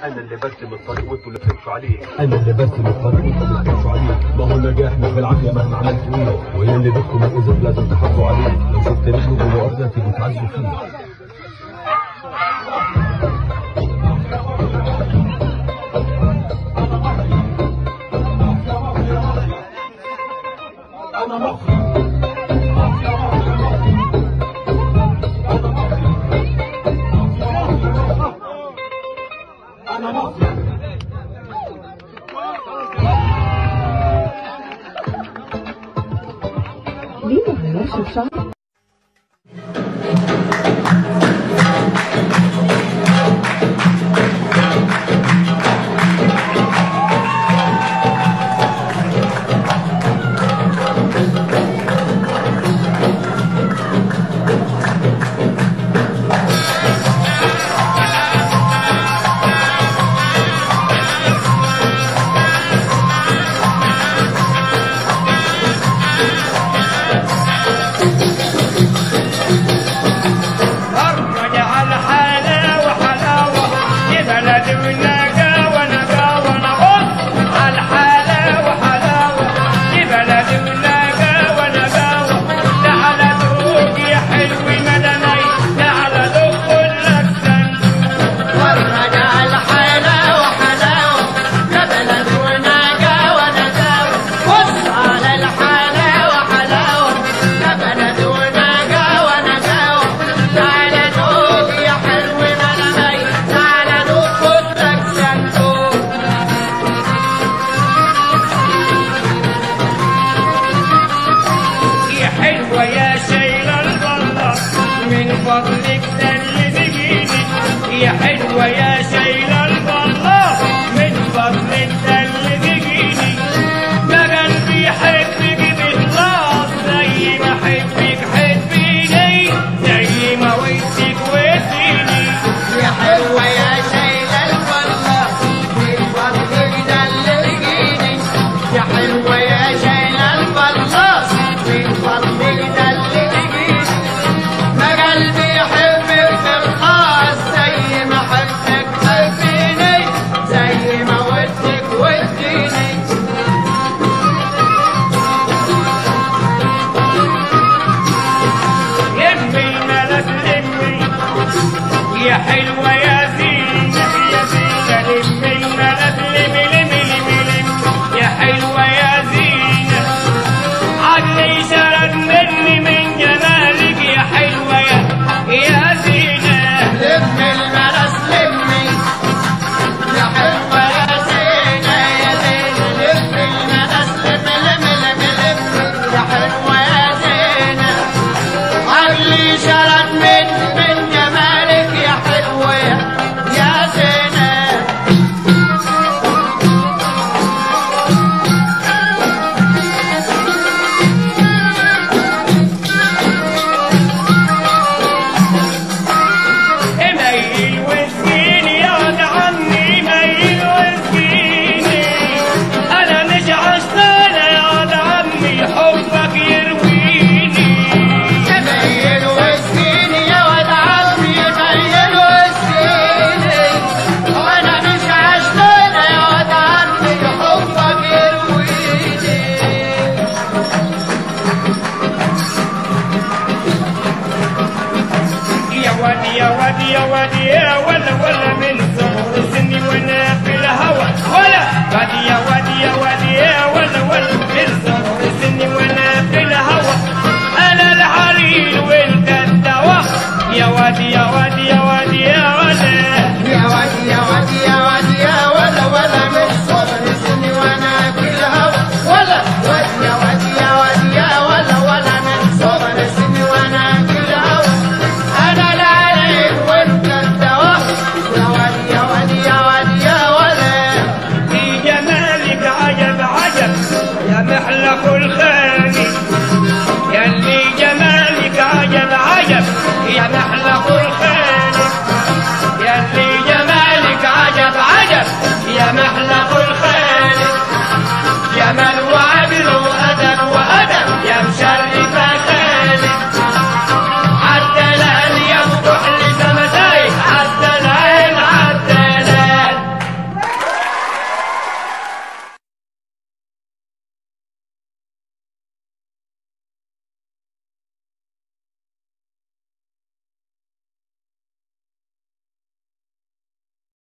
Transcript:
انا اللي برسم الطريق وانتوا اللي بتمشوا عليه انا اللي برسم الطريق وانتوا بتمشوا عليه ما هو النجاح مش بالعافيه مهما عملتوا ايه وهي اللي بدكم الازاز لازم تحافظوا عليه لو شفت رجله جوه ارضها تيجوا تعزوا فيه انا مصري انا مصري ليه ما غيرش الشعر؟ فرج على حلاوة حلاوة يا بلد ونقاوة نقاوة نبص على حلاوة حلاوة يا بلد ونقاوة نقاوة تعال ذوق يا حلو مدني تعال ذوق لك صندوق فرج على حلاوة حلاوة يا بلد ونقاوة نقاوة بص على الحلاوة حلاوة يا بلد ونقاوة نقاوة تعال دوق يا حلو ملمي تعال دوق خد لك صندوق يا حلوة يا شايلة البلة من فضلك دل بجيني يا حلوة يا شايلة البلة من فضلك دل بجيني ما قلبي يحبك بإخلاص زي ما حبك حبيني زي ما ودك وديني يا حلوة يا شايلة الفضة من فضلك دلليني يا حلوة يا شايلة الفضة من فضلك دلليني ما قلبي يحبك بالخاص زي ما حبك حبيني زي ما ودك وديني لمي ملك لمي يا حلوة يا زينة يا زينة لمي ملك لمي لمي لمي لمي يا حلوة يا زينة عقلي شرد مني من جمالك يا حلوة يا يا زينة لم المرس لمي يا حلوة يا زينة يا زينة لم المرس لم لم لم لم يا حلوة يا زينة عقلي شرد من من جمالك يا حلوة يا زينة ميل وسكيني يا ولد عمي ميل وسكيني انا مش عشتانة يا ولد عمي حبك يرويني ميل وسكيني يا ولد عمي ميل وسكيني وانا مش عشتانة يا ولد عمي حبك يرويني يا ودي يا ودي يا ودي يا ولا ولا من صغر سني وانا في الهوى ولا ودي يا ودي يا ودي يا ولا ولا من صغر سني وانا في الهوى انا الحرير وانت الدواء يا ودي يا ودي يا ودي يا ولا يا ودي يا ودي يا ودي يا ولا ولا من صغر سني وانا في الهوى ولا ودي يا ودي يا ودي يا ولا ولا من صغر سني وانا في الهوى انا العليل وانت الدواء يا ودي يا ودي يا ودي يا ولا في جمالك عجب عجب يا محلق الخاني يا اللي جمالك عجب عجب يا محلق الخاني